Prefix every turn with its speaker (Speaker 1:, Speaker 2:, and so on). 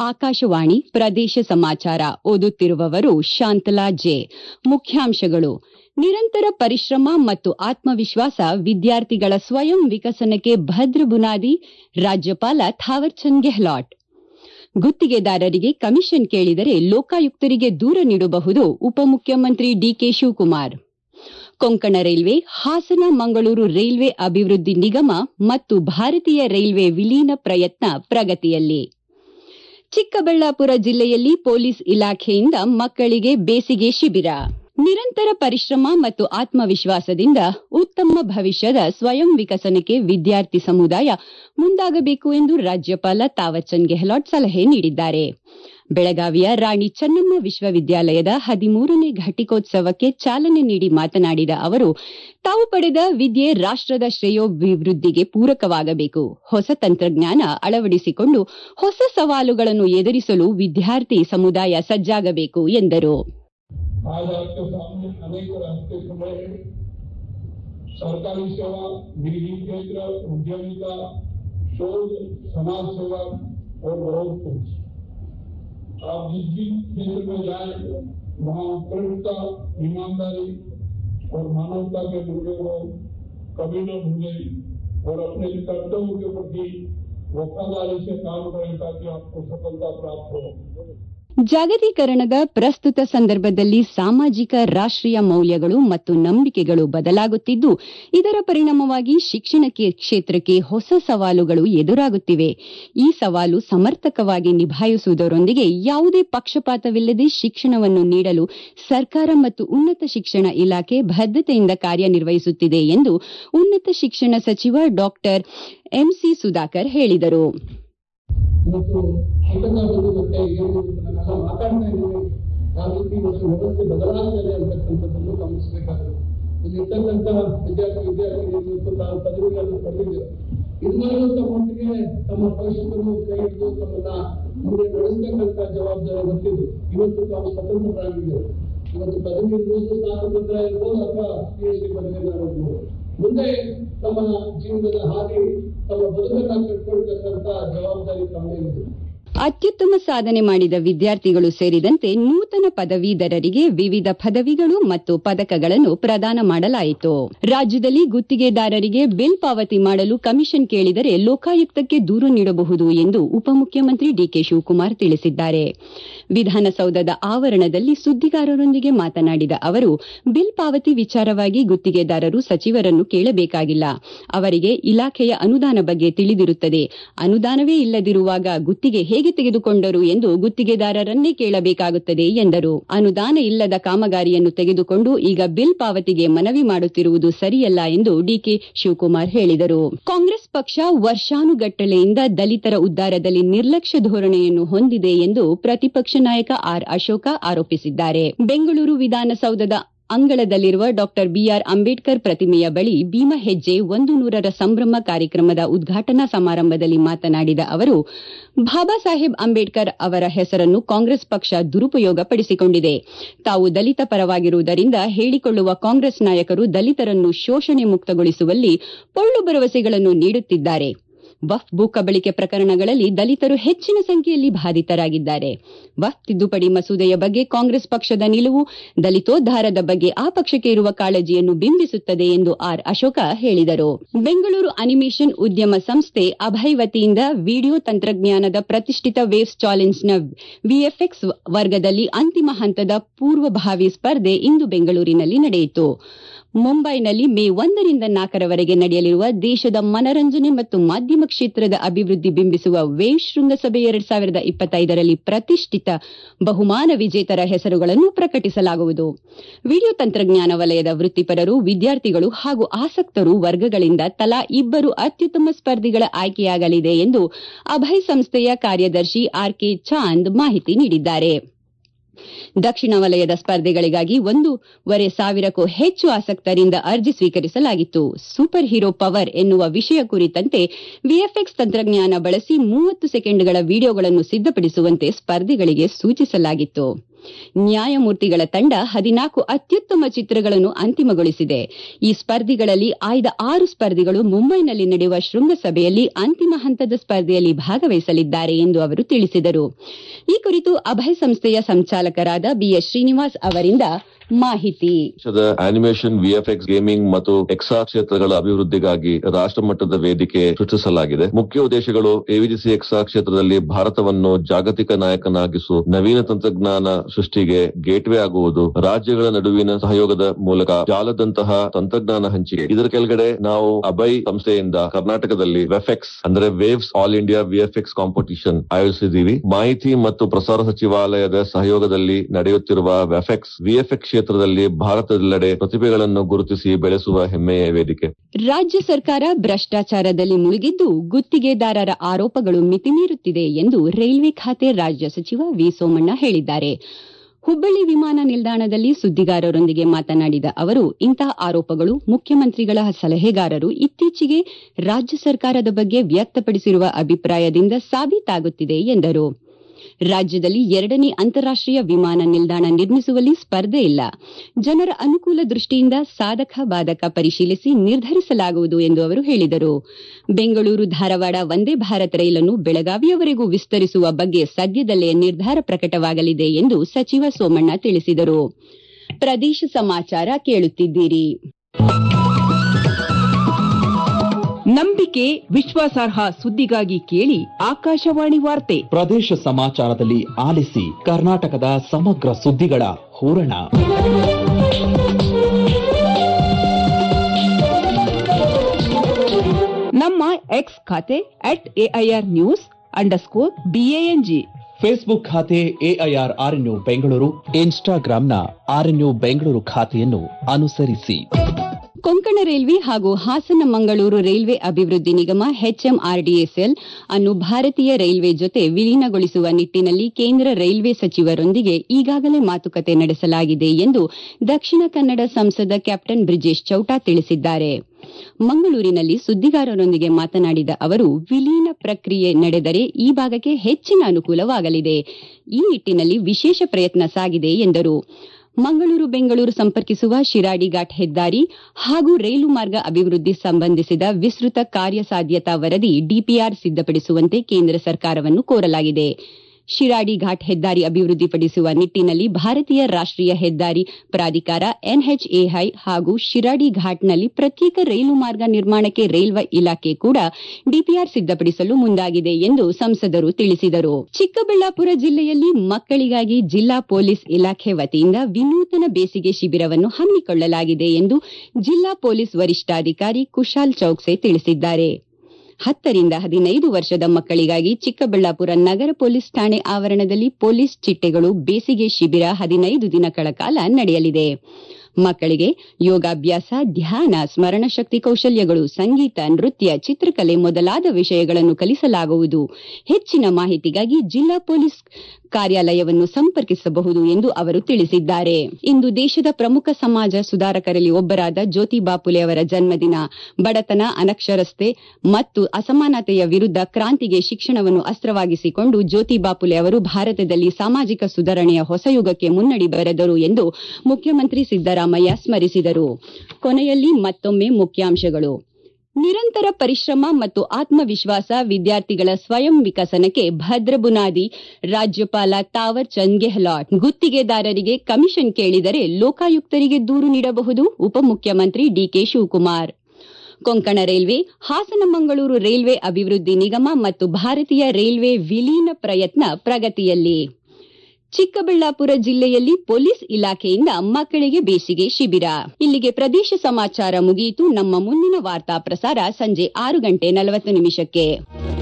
Speaker 1: ಆಕಾಶವಾಣಿ ಪ್ರದೇಶ ಸಮಾಚಾರ ಓದುತ್ತಿರುವವರು ಶಾಂತಲಾ ಜೆ ಮುಖ್ಯಾಂಶಗಳು ನಿರಂತರ ಪರಿಶ್ರಮ ಮತ್ತು ಆತ್ಮವಿಶ್ವಾಸ ವಿದ್ಯಾರ್ಥಿಗಳ ಸ್ವಯಂ ವಿಕಸನಕ್ಕೆ ಭದ್ರ ಬುನಾದಿ ರಾಜ್ಯಪಾಲ ಥಾವರ್ಚಂದ್ ಗೆಹ್ಲಾಟ್ ಗುತ್ತಿಗೆದಾರರಿಗೆ ಕಮಿಷನ್ ಕೇಳಿದರೆ ಲೋಕಾಯುಕ್ತರಿಗೆ ದೂರ ನೀಡಬಹುದು ಉಪಮುಖ್ಯಮಂತ್ರಿ DK Shivakumar Konkan railway Hassan Mangaluru railway ಅಭಿವೃದ್ಧಿ ನಿಗಮ ಮತ್ತು ಭಾರತೀಯ ರೈಲ್ವೆ ವಿಲೀನ ಪ್ರಯತ್ನ ಪ್ರಗತಿಯಲ್ಲಿ ಚಿಕ್ಕಬಳ್ಳಾಪುರ ಜಿಲ್ಲೆಯಲ್ಲಿ ಪೊಲೀಸ್ ಇಲಾಖೆಯಿಂದ ಮಕ್ಕಳಿಗೆ ಬೇಸಿಗೆ ಶಿಬಿರ ನಿರಂತರ ಪರಿಶ್ರಮ ಮತ್ತು ಆತ್ಮವಿಶ್ವಾಸದಿಂದ ಉತ್ತಮ ಭವಿಷ್ಯದ ಸ್ವಯಂ ವಿಕಸನಕ್ಕೆ ವಿದ್ಯಾರ್ಥಿ ಸಮುದಾಯ ಮುಂದಾಗಬೇಕು ಎಂದು ರಾಜ್ಯಪಾಲ ತಾವರ್ಚಂದ್ ಗೆಹ್ಲಾಟ್ ಸಲಹೆ ನೀಡಿದ್ದಾರೆ ಬೆಳಗಾವಿಯ ರಾಣಿ ಚೆನ್ನಮ್ಮ ವಿಶ್ವವಿದ್ಯಾಲಯದ ಹದಿಮೂರನೇ ಘಟಿಕೋತ್ಸವಕ್ಕೆ ಚಾಲನೆ ನೀಡಿ ಮಾತನಾಡಿದ ಅವರು ತಾವು ಪಡೆದ ವಿದ್ಯೆ ರಾಷ್ಟದ ಶ್ರೇಯೋಭಿವೃದ್ಧಿಗೆ ಪೂರಕವಾಗಬೇಕು ಹೊಸ ತಂತ್ರಜ್ಞಾನ ಅಳವಡಿಸಿಕೊಂಡು ಹೊಸ ಸವಾಲುಗಳನ್ನು ಎದುರಿಸಲು ವಿದ್ಯಾರ್ಥಿ ಸಮುದಾಯ ಸಜ್ಜಾಗಬೇಕು ಎಂದರು
Speaker 2: आज आपके सामने अनेक रास्ते खुले हैं सरकारी सेवा निजी क्षेत्र उद्यमिता शोध समाज सेवा और बहुत कुछ आप जिस भी क्षेत्र में जाए वहाँ उत्कृष्टता ईमानदारी और मानवता के मूल्यों को कभी न भूलें और अपने कर्तव्य के प्रति वफादारी से काम करें ताकि आपको सफलता प्राप्त हो
Speaker 1: ಜಾಗತೀಕರಣದ ಪ್ರಸ್ತುತ ಸಂದರ್ಭದಲ್ಲಿ ಸಾಮಾಜಿಕ ರಾಷ್ಟೀಯ ಮೌಲ್ಯಗಳು ಮತ್ತು ನಂಬಿಕೆಗಳು ಬದಲಾಗುತ್ತಿದ್ದು ಇದರ ಪರಿಣಾಮವಾಗಿ ಶಿಕ್ಷಣ ಕ್ಷೇತ್ರಕ್ಕೆ ಹೊಸ ಸವಾಲುಗಳು ಎದುರಾಗುತ್ತಿವೆ ಈ ಸವಾಲು ಸಮರ್ಥಕವಾಗಿ ನಿಭಾಯಿಸುವುದರೊಂದಿಗೆ ಯಾವುದೇ ಪಕ್ಷಪಾತವಿಲ್ಲದೆ ಶಿಕ್ಷಣವನ್ನು ನೀಡಲು ಸರ್ಕಾರ ಮತ್ತು ಉನ್ನತ ಶಿಕ್ಷಣ ಇಲಾಖೆ ಬದ್ದತೆಯಿಂದ ಕಾರ್ಯನಿರ್ವಹಿಸುತ್ತಿದೆ ಎಂದು ಉನ್ನತ ಶಿಕ್ಷಣ ಸಚಿವ ಡಾ ಎಂಸಿ ಸುಧಾಕರ್ ಹೇಳಿದರು
Speaker 2: ಇವತ್ತು ಶಿಕ್ಷಣ ಬಗ್ಗೆ ಮತ್ತೆ ಏನು ನಾವೆಲ್ಲ ಮಾತಾಡ್ತಾ ಇದ್ದೀವಿ ಯಾವ ರೀತಿ ಇವತ್ತು ವ್ಯವಸ್ಥೆ ಬದಲಾಗ್ತಾ ಇದೆ ಅಂತಕ್ಕಂಥದ್ದನ್ನು ಗಮನಿಸಬೇಕಾಗುತ್ತೆ ಇಲ್ಲಿ ಇರ್ತಕ್ಕಂಥ ವಿದ್ಯಾರ್ಥಿ ವಿದ್ಯಾರ್ಥಿಗಳು ಇವತ್ತು ತಾವು ಪದವಿಗಳನ್ನು ಪಡೆದಿದ್ದಾರೆ ಇದು ಮಾಡುವಂತ ಮಟ್ಟಿಗೆ ತಮ್ಮ ಪೋಷಕರು ಕೈ ಹಿಡಿದು ತಮ್ಮನ್ನ ಮುಂದೆ ನಡೆಸ್ತಕ್ಕಂಥ ಜವಾಬ್ದಾರಿ ಗೊತ್ತಿದ್ದು ಇವತ್ತು ತಾವು ಸ್ವತಂತ್ರರಾಗಿದ್ದಾರೆ ಇವತ್ತು ಪದವಿ ಇರ್ಬೋದು ಸ್ನಾತಕೋತ್ತರ ಇರ್ಬೋದು ಅಥವಾ ಪಿ ಎಚ್ ಡಿ ಪದವಿಯನ್ನು ಇರ್ಬೋದು ಮುಂದೆ ತಮ್ಮ ಜೀವನದ ಹಾದಿ ತಮ್ಮ ಬದುಕನ್ನ ಕಟ್ಕೊಳ್ತಕ್ಕಂಥ ಜವಾಬ್ದಾರಿ ತಮ್ಮದೇ
Speaker 1: ಅತ್ಯುತ್ತಮ ಸಾಧನೆ ಮಾಡಿದ ವಿದ್ಯಾರ್ಥಿಗಳು ಸೇರಿದಂತೆ ನೂತನ ಪದವೀಧರರಿಗೆ ವಿವಿಧ ಪದವಿಗಳು ಮತ್ತು ಪದಕಗಳನ್ನು ಪ್ರದಾನ ಮಾಡಲಾಯಿತು ರಾಜ್ಯದಲ್ಲಿ ಗುತ್ತಿಗೆದಾರರಿಗೆ ಬಿಲ್ ಪಾವತಿ ಮಾಡಲು ಕಮಿಷನ್ ಕೇಳಿದರೆ ಲೋಕಾಯುಕ್ತಕ್ಕೆ ದೂರು ನೀಡಬಹುದು ಎಂದು ಉಪಮುಖ್ಯಮಂತ್ರಿ ಡಿಕೆ ಶಿವಕುಮಾರ್ ತಿಳಿಸಿದ್ದಾರೆ ವಿಧಾನಸೌಧದ ಆವರಣದಲ್ಲಿ ಸುದ್ದಿಗಾರರೊಂದಿಗೆ ಮಾತನಾಡಿದ ಅವರು ಬಿಲ್ ಪಾವತಿ ವಿಚಾರವಾಗಿ ಗುತ್ತಿಗೆದಾರರು ಸಚಿವರನ್ನು ಕೇಳಬೇಕಾಗಿಲ್ಲ ಅವರಿಗೆ ಇಲಾಖೆಯ ಅನುದಾನ ಬಗ್ಗೆ ತಿಳಿದಿರುತ್ತದೆ ಅನುದಾನವೇ ಇಲ್ಲದಿರುವಾಗ ಗುತ್ತಿಗೆ ಹೇಗೆ ತೆಗೆದುಕೊಂಡರು ಎಂದು ಗುತ್ತಿಗೆದಾರರನ್ನೇ ಕೇಳಬೇಕಾಗುತ್ತದೆ ಎಂದರು ಅನುದಾನ ಇಲ್ಲದ ಕಾಮಗಾರಿಯನ್ನು ತೆಗೆದುಕೊಂಡು ಈಗ ಬಿಲ್ ಪಾವತಿಗೆ ಮನವಿ ಮಾಡುತ್ತಿರುವುದು ಸರಿಯಲ್ಲ ಎಂದು ಡಿಕೆ ಶಿವಕುಮಾರ್ ಹೇಳಿದರು ಕಾಂಗ್ರೆಸ್ ಪಕ್ಷ ವರ್ಷಾನುಗಟ್ಟಲೆಯಿಂದ ದಲಿತರ ಉದ್ದಾರದಲ್ಲಿ ನಿರ್ಲಕ್ಷ್ಯ ಧೋರಣೆಯನ್ನು ಹೊಂದಿದೆ ಎಂದು ಪ್ರತಿಪಕ್ಷ ನಾಯಕ ಆರ್ ಅಶೋಕ ಆರೋಪಿಸಿದ್ದಾರೆ ಬೆಂಗಳೂರು ವಿಧಾನಸೌಧದ ಅಂಗಳದಲ್ಲಿರುವ ಡಾ ಬಿಆರ್ ಅಂಬೇಡ್ಕರ್ ಪ್ರತಿಮೆಯ ಬಳಿ ಭೀಮ ಹೆಜ್ಜೆ ಒಂದು ನೂರರ ಸಂಭ್ರಮ ಕಾರ್ಯಕ್ರಮದ ಉದ್ಘಾಟನಾ ಸಮಾರಂಭದಲ್ಲಿ ಮಾತನಾಡಿದ ಅವರು ಬಾಬಾ ಸಾಹೇಬ್ ಅಂಬೇಡ್ಕರ್ ಅವರ ಹೆಸರನ್ನು ಕಾಂಗ್ರೆಸ್ ಪಕ್ಷ ದುರುಪಯೋಗಪಡಿಸಿಕೊಂಡಿದೆ ತಾವು ದಲಿತ ಪರವಾಗಿರುವುದರಿಂದ ಹೇಳಿಕೊಳ್ಳುವ ಕಾಂಗ್ರೆಸ್ ನಾಯಕರು ದಲಿತರನ್ನು ಶೋಷಣೆ ಮುಕ್ತಗೊಳಿಸುವಲ್ಲಿ ಪೊಳ್ಳು ಭರವಸೆಗಳನ್ನು ನೀಡುತ್ತಿದ್ದಾರೆ ವಫ್ ಭೂ ಕಬಳಿಕೆ ಪ್ರಕರಣಗಳಲ್ಲಿ ದಲಿತರು ಹೆಚ್ಚಿನ ಸಂಖ್ಯೆಯಲ್ಲಿ ಬಾಧಿತರಾಗಿದ್ದಾರೆ ವಫ್ ತಿದ್ದುಪಡಿ ಮಸೂದೆಯ ಬಗ್ಗೆ ಕಾಂಗ್ರೆಸ್ ಪಕ್ಷದ ನಿಲುವು ದಲಿತೋದ್ಧಾರದ ಬಗ್ಗೆ ಆ ಪಕ್ಷಕ್ಕೆ ಇರುವ ಕಾಳಜಿಯನ್ನು ಬಿಂಬಿಸುತ್ತದೆ ಎಂದು ಆರ್ ಅಶೋಕ ಹೇಳಿದರು ಬೆಂಗಳೂರು ಅನಿಮೇಷನ್ ಉದ್ಯಮ ಸಂಸ್ಥೆ ಅಭಯ್ ವತಿಯಿಂದ ವಿಡಿಯೋ ತಂತ್ರಜ್ಞಾನದ ಪ್ರತಿಷ್ಠಿತ ವೇವ್ಸ್ ಚಾಲೆಂಜ್ನ ವಿಎಫ್ಎಕ್ಸ್ ವರ್ಗದಲ್ಲಿ ಅಂತಿಮ ಹಂತದ ಪೂರ್ವಭಾವಿ ಸ್ಪರ್ಧೆ ಇಂದು ಬೆಂಗಳೂರಿನಲ್ಲಿ ನಡೆಯಿತು ಮುಂಬೈನಲ್ಲಿ ಮೇ ಒಂದರಿಂದ ನಾಲ್ಕರವರೆಗೆ ನಡೆಯಲಿರುವ ದೇಶದ ಮನರಂಜನೆ ಮತ್ತು ಮಾಧ್ಯಮ ಕ್ಷೇತ್ರದ ಅಭಿವೃದ್ಧಿ ಬಿಂಬಿಸುವ ವೇವ್ ಶೃಂಗಸಭೆ ಎರಡ್ ಸಾವಿರದ ಇಪ್ಪತ್ತೈದರಲ್ಲಿ ಪ್ರತಿಷ್ಠಿತ ಬಹುಮಾನ ವಿಜೇತರ ಹೆಸರುಗಳನ್ನು ಪ್ರಕಟಿಸಲಾಗುವುದು ವಿಡಿಯೋ ತಂತ್ರಜ್ಞಾನ ವಲಯದ ವೃತ್ತಿಪರರು ವಿದ್ಯಾರ್ಥಿಗಳು ಹಾಗೂ ಆಸಕ್ತರು ವರ್ಗಗಳಿಂದ ತಲಾ ಇಬ್ಬರು ಅತ್ಯುತ್ತಮ ಸ್ಪರ್ಧಿಗಳ ಆಯ್ಕೆಯಾಗಲಿದೆ ಎಂದು ಅಭಯ್ ಸಂಸ್ಥೆಯ ಕಾರ್ಯದರ್ಶಿ ಆರ್ಕೆ ಚಾಂದ್ ಮಾಹಿತಿ ನೀಡಿದ್ದಾರೆ ದಕ್ಷಿಣ ವಲಯದ ಸ್ಪರ್ಧೆಗಳಿಗಾಗಿ ಒಂದೂವರೆ ಸಾವಿರಕ್ಕೂ ಹೆಚ್ಚು ಆಸಕ್ತರಿಂದ ಅರ್ಜಿ ಸ್ವೀಕರಿಸಲಾಗಿತ್ತು ಸೂಪರ್ ಹೀರೋ ಪವರ್ ಎನ್ನುವ ವಿಷಯ ಕುರಿತಂತೆ ವಿಎಫ್ಎಕ್ಸ್ ತಂತ್ರಜ್ಞಾನ ಬಳಸಿ ಮೂವತ್ತು ಸೆಕೆಂಡ್ಗಳ ವಿಡಿಯೋಗಳನ್ನು ಸಿದ್ದಪಡಿಸುವಂತೆ ಸ್ಪರ್ಧಿಗಳಿಗೆ ಸೂಚಿಸಲಾಗಿತ್ತು ನ್ಯಾಯಮೂರ್ತಿಗಳ ತಂಡ ಹದಿನಾಲ್ಕು ಅತ್ಯುತ್ತಮ ಚಿತ್ರಗಳನ್ನು ಅಂತಿಮಗೊಳಿಸಿದೆ ಈ ಸ್ಪರ್ಧಿಗಳಲ್ಲಿ ಆಯ್ದ ಆರು ಸ್ಪರ್ಧಿಗಳು ಮುಂಬೈನಲ್ಲಿ ನಡೆಯುವ ಶೃಂಗಸಭೆಯಲ್ಲಿ ಅಂತಿಮ ಹಂತದ ಸ್ಪರ್ಧೆಯಲ್ಲಿ ಭಾಗವಹಿಸಲಿದ್ದಾರೆ ಎಂದು ಅವರು ತಿಳಿಸಿದರು ಈ ಕುರಿತು ಅಭಯ್ ಸಂಸ್ಥೆಯ ಸಂಚಾಲಕರಾದ ಬಿಎಸ್ ಶ್ರೀನಿವಾಸ್ ಅವರಿಂದ ಮಾಹಿತಿ
Speaker 3: ದೇಶದ ಅನಿಮೇಷನ್ ವಿಎಫ್ಎಕ್ಸ್ ಗೇಮಿಂಗ್ ಮತ್ತು ಎಕ್ಸಾ ಕ್ಷೇತ್ರಗಳ ಅಭಿವೃದ್ಧಿಗಾಗಿ ರಾಷ್ಟ್ರಮಟ್ಟದ ವೇದಿಕೆ ಸೃಷ್ಟಿಸಲಾಗಿದೆ ಮುಖ್ಯ ಉದ್ದೇಶಗಳು ಎವಿಜಿಸಿ ಎಕ್ಸಾ ಕ್ಷೇತ್ರದಲ್ಲಿ ಭಾರತವನ್ನು ಜಾಗತಿಕ ನಾಯಕನಾಗಿಸು ನವೀನ ತಂತ್ರಜ್ಞಾನ ಸೃಷ್ಟಿಗೆ ಗೇಟ್ವೇ ಆಗುವುದು ರಾಜ್ಯಗಳ ನಡುವಿನ ಸಹಯೋಗದ ಮೂಲಕ ಜಾಲದಂತಹ ತಂತ್ರಜ್ಞಾನ ಹಂಚಿಕೆ ಇದರ ಕೆಳಗಡೆ ನಾವು ಅಬೈ ಸಂಸ್ಥೆಯಿಂದ ಕರ್ನಾಟಕದಲ್ಲಿ ವೆಫೆಕ್ಸ್ ಅಂದ್ರೆ waves all India VFX competition ಆಯೋಜಿಸಿದ್ದೀವಿ ಮಾಹಿತಿ ಮತ್ತು ಪ್ರಸಾರ ಸಚಿವಾಲಯದ ಸಹಯೋಗದಲ್ಲಿ ನಡೆಯುತ್ತಿರುವ ವೆಫೆಕ್ಸ್ ವಿಎಫ್ಎಕ್ಸ್ ಕ್ಷೇತ್ರದಲ್ಲಿ ಭಾರತದೆಲ್ಲೆಡೆ ಪ್ರತಿಭೆಗಳನ್ನು ಗುರುತಿಸಿ ಬೆಳೆಸುವ ಹೆಮ್ಮೆಯ ವೇದಿಕೆ
Speaker 1: ರಾಜ್ಯ ಸರ್ಕಾರ ಭ್ರಷ್ಟಾಚಾರದಲ್ಲಿ ಮುಳುಗಿದ್ದು ಗುತ್ತಿಗೆದಾರರ ಆರೋಪಗಳು ಮಿತಿಮೀರುತ್ತಿದೆ ಎಂದು ರೈಲ್ವೆ ಖಾತೆ ರಾಜ್ಯ ಸಚಿವ ವಿ ಸೋಮಣ್ಣ ಹೇಳಿದ್ದಾರೆ ಹುಬ್ಬಳ್ಳಿ ವಿಮಾನ ನಿಲ್ದಾಣದಲ್ಲಿ ಸುದ್ದಿಗಾರರೊಂದಿಗೆ ಮಾತನಾಡಿದ ಅವರು ಇಂತಹ ಆರೋಪಗಳು ಮುಖ್ಯಮಂತ್ರಿಗಳ ಸಲಹೆಗಾರರು ಇತ್ತೀಚೆಗೆ ರಾಜ್ಯ ಸರ್ಕಾರದ ಬಗ್ಗೆ ವ್ಯಕ್ತಪಡಿಸಿರುವ ಅಭಿಪ್ರಾಯದಿಂದ ಸಾಬೀತಾಗುತ್ತಿದೆ ಎಂದರು ರಾಜ್ಯದಲ್ಲಿ ಎರಡನೇ ಅಂತಾರಾಷ್ಟೀಯ ವಿಮಾನ ನಿಲ್ದಾಣ ನಿರ್ಮಿಸುವಲ್ಲಿ ಸ್ಪರ್ಧೆ ಇಲ್ಲ ಜನರ ಅನುಕೂಲ ದೃಷ್ಟಿಯಿಂದ ಸಾಧಕ ಬಾಧಕ ಪರಿಶೀಲಿಸಿ ನಿರ್ಧರಿಸಲಾಗುವುದು ಎಂದು ಅವರು ಹೇಳಿದರು ಬೆಂಗಳೂರು ಧಾರವಾಡ ವಂದೇ ಭಾರತ್ ರೈಲನ್ನು ಬೆಳಗಾವಿಯವರೆಗೂ ವಿಸ್ತರಿಸುವ ಬಗ್ಗೆ ಸದ್ಯದಲ್ಲೇ ನಿರ್ಧಾರ ಪ್ರಕಟವಾಗಲಿದೆ ಎಂದು ಸಚಿವ ಸೋಮಣ್ಣ ತಿಳಿಸಿದರು ಪ್ರದೇಶ ಸಮಾಚಾರ ಕೇಳುತ್ತಿದ್ದೀರಿ
Speaker 4: ನಂಬಿಕೆ ವಿಶ್ವಾಸಾರ್ಹ ಸುದ್ದಿಗಾಗಿ ಕೇಳಿ ಆಕಾಶವಾಣಿ ವಾರ್ತೆ
Speaker 5: ಪ್ರದೇಶ ಸಮಾಚಾರದಲ್ಲಿ ಆಲಿಸಿ ಕರ್ನಾಟಕದ ಸಮಗ್ರ ಸುದ್ದಿಗಳ ಹೂರಣ
Speaker 4: ನಮ್ಮ ಎಕ್ಸ್ ಖಾತೆ at AIR news underscore BANG
Speaker 5: Facebook ಖಾತೆ ಎಐಆರ್ ಆರ್ಎನ್ಯು ಬೆಂಗಳೂರು ಇನ್ಸ್ಟಾಗ್ರಾಂನ ಆರ್ಎನ್ಯು ಬೆಂಗಳೂರು ಖಾತೆಯನ್ನು ಅನುಸರಿಸಿ
Speaker 1: ಕೊಂಕಣ ರೈಲ್ವೆ ಹಾಗೂ ಹಾಸನ ಮಂಗಳೂರು ರೈಲ್ವೆ ಅಭಿವೃದ್ಧಿ ನಿಗಮ ಎಚ್ಎಂಆರ್ಡಿಎಸ್ಎಲ್ ಅನ್ನು ಭಾರತೀಯ ರೈಲ್ವೆ ಜೊತೆ ವಿಲೀನಗೊಳಿಸುವ ನಿಟ್ಟಿನಲ್ಲಿ ಕೇಂದ್ರ ರೈಲ್ವೆ ಸಚಿವರೊಂದಿಗೆ ಈಗಾಗಲೇ ಮಾತುಕತೆ ನಡೆಸಲಾಗಿದೆ ಎಂದು ದಕ್ಷಿಣ ಕನ್ನಡ ಸಂಸದ ಕ್ಯಾಪ್ಟನ್ ಬ್ರಿಜೇಶ್ ಚೌಟಾ ತಿಳಿಸಿದ್ದಾರೆ ಮಂಗಳೂರಿನಲ್ಲಿ ಸುದ್ದಿಗಾರರೊಂದಿಗೆ ಮಾತನಾಡಿದ ಅವರು ವಿಲೀನ ಪ್ರಕ್ರಿಯೆ ನಡೆದರೆ ಈ ಭಾಗಕ್ಕೆ ಹೆಚ್ಚಿನ ಅನುಕೂಲವಾಗಲಿದೆ ಈ ನಿಟ್ಟಿನಲ್ಲಿ ವಿಶೇಷ ಪ್ರಯತ್ನ ಸಾಗಿದೆ ಎಂದರು ಮಂಗಳೂರು ಬೆಂಗಳೂರು ಸಂಪರ್ಕಿಸುವ ಶಿರಾಡಿ ಘಾಟ್ ಹೆದ್ದಾರಿ ಹಾಗೂ ರೈಲು ಮಾರ್ಗ ಅಭಿವೃದ್ಧಿ ಸಂಬಂಧಿಸಿದ ವಿಸ್ತೃತ ಕಾರ್ಯಸಾಧ್ಯತಾ ವರದಿ ಡಿಪಿಆರ್ ಸಿದ್ದಪಡಿಸುವಂತೆ ಕೇಂದ್ರ ಸರ್ಕಾರವನ್ನು ಕೋರಲಾಗಿದೆ ಶಿರಾಡಿ ಘಾಟ್ ಹೆದ್ದಾರಿ ಅಭಿವೃದ್ಧಿಪಡಿಸುವ ನಿಟ್ಟಿನಲ್ಲಿ ಭಾರತೀಯ ರಾಷ್ಟೀಯ ಹೆದ್ದಾರಿ ಪ್ರಾಧಿಕಾರ ಎನ್ಎಚ್ಎಐ ಹಾಗೂ ಶಿರಾಡಿ ಘಾಟ್ನಲ್ಲಿ ಪ್ರತ್ಯೇಕ ರೈಲು ಮಾರ್ಗ ನಿರ್ಮಾಣಕ್ಕೆ ರೈಲ್ವೆ ಇಲಾಖೆ ಕೂಡ ಡಿಪಿಆರ್ ಸಿದ್ದಪಡಿಸಲು ಮುಂದಾಗಿದೆ ಎಂದು ಸಂಸದರು ತಿಳಿಸಿದರು ಚಿಕ್ಕಬಳ್ಳಾಪುರ ಜಿಲ್ಲೆಯಲ್ಲಿ ಮಕ್ಕಳಿಗಾಗಿ ಜಿಲ್ಲಾ ಪೊಲೀಸ್ ಇಲಾಖೆ ವತಿಯಿಂದ ವಿನೂತನ ಬೇಸಿಗೆ ಶಿಬಿರವನ್ನು ಹಮ್ಮಿಕೊಳ್ಳಲಾಗಿದೆ ಎಂದು ಜಿಲ್ಲಾ ಪೊಲೀಸ್ ವರಿಷ್ಠಾಧಿಕಾರಿ ಕುಶಾಲ್ ಚೌಕ್ಸೆ ತಿಳಿಸಿದ್ದಾರೆ ಹತ್ತರಿಂದ ಹದಿನೈದು ವರ್ಷದ ಮಕ್ಕಳಿಗಾಗಿ ಚಿಕ್ಕಬಳ್ಳಾಪುರ ನಗರ ಪೊಲೀಸ್ ಠಾಣೆ ಆವರಣದಲ್ಲಿ ಪೊಲೀಸ್ ಚಿಟ್ಟೆಗಳು ಬೇಸಿಗೆ ಶಿಬಿರ ಹದಿನೈದು ದಿನಗಳ ಕಾಲ ನಡೆಯಲಿದೆ ಮಕ್ಕಳಿಗೆ ಯೋಗಾಭ್ಯಾಸ ಧ್ಯಾನ ಸ್ಮರಣಶಕ್ತಿ ಕೌಶಲ್ಯಗಳು ಸಂಗೀತ ನೃತ್ಯ ಚಿತ್ರಕಲೆ ಮೊದಲಾದ ವಿಷಯಗಳನ್ನು ಕಲಿಸಲಾಗುವುದು ಹೆಚ್ಚಿನ ಮಾಹಿತಿಗಾಗಿ ಜಿಲ್ಲಾ ಪೊಲೀಸ್ ಕಾರ್ಯಾಲಯವನ್ನು ಸಂಪರ್ಕಿಸಬಹುದು ಎಂದು ಅವರು ತಿಳಿಸಿದ್ದಾರೆ ಇಂದು ದೇಶದ ಪ್ರಮುಖ ಸಮಾಜ ಸುಧಾರಕರಲ್ಲಿ ಒಬ್ಬರಾದ ಜ್ಯೋತಿಬಾ ಫುಲೆ ಅವರ ಜನ್ಮದಿನ ಬಡತನ ಅನಕ್ಷರಸ್ತೆ ಮತ್ತು ಅಸಮಾನತೆಯ ವಿರುದ್ಧ ಕ್ರಾಂತಿಗೆ ಶಿಕ್ಷಣವನ್ನು ಅಸ್ತ್ರವಾಗಿಸಿಕೊಂಡು ಜ್ಯೋತಿಬಾ ಫುಲೆ ಅವರು ಭಾರತದಲ್ಲಿ ಸಾಮಾಜಿಕ ಸುಧಾರಣೆಯ ಹೊಸ ಯುಗಕ್ಕೆ ಮುನ್ನಡಿ ಬರೆದರು ಎಂದು ಮುಖ್ಯಮಂತ್ರಿ ಸಿದ್ದರಾಮಯ್ಯ ಸ್ಮರಿಸಿದರು ಕೊನೆಯಲ್ಲಿ ಮತ್ತೊಮ್ಮೆ ಮುಖ್ಯಾಂಶಗಳು ನಿರಂತರ ಪರಿಶ್ರಮ ಮತ್ತು ಆತ್ಮವಿಶ್ವಾಸ ವಿದ್ಯಾರ್ಥಿಗಳ ಸ್ವಯಂ ವಿಕಸನಕ್ಕೆ ಭದ್ರ ಬುನಾದಿ ರಾಜ್ಯಪಾಲ ತಾವರ್ ಚಂದ್ ಗೆಹ್ಲಾಟ್ ಗುತ್ತಿಗೆದಾರರಿಗೆ ಕಮಿಷನ್ ಕೇಳಿದರೆ ಲೋಕಾಯುಕ್ತರಿಗೆ ದೂರು ನೀಡಬಹುದು ಉಪಮುಖ್ಯಮಂತ್ರಿ DK Shivakumar Konkan railway Hassan Mangaluru railway ಅಭಿವೃದ್ಧಿ ನಿಗಮ ಮತ್ತು ಭಾರತೀಯ ರೈಲ್ವೆ ವಿಲೀನ ಪ್ರಯತ್ನ ಪ್ರಗತಿಯಲ್ಲಿ ಚಿಕ್ಕಬಳ್ಳಾಪುರ ಜಿಲ್ಲೆಯಲ್ಲಿ ಪೊಲೀಸ್ ಇಲಾಖೆಯಿಂದ ಮಕ್ಕಳಿಗೆ ಬೇಸಿಗೆ ಶಿಬಿರ ಇಲ್ಲಿಗೆ ಪ್ರದೇಶ ಸಮಾಚಾರ ಮುಗಿಯಿತು ನಮ್ಮ ಮುಂದಿನ ವಾರ್ತಾ ಪ್ರಸಾರ ಸಂಜೆ ಆರು ಗಂಟೆ ನಲವತ್ತು ನಿಮಿಷಕ್ಕೆ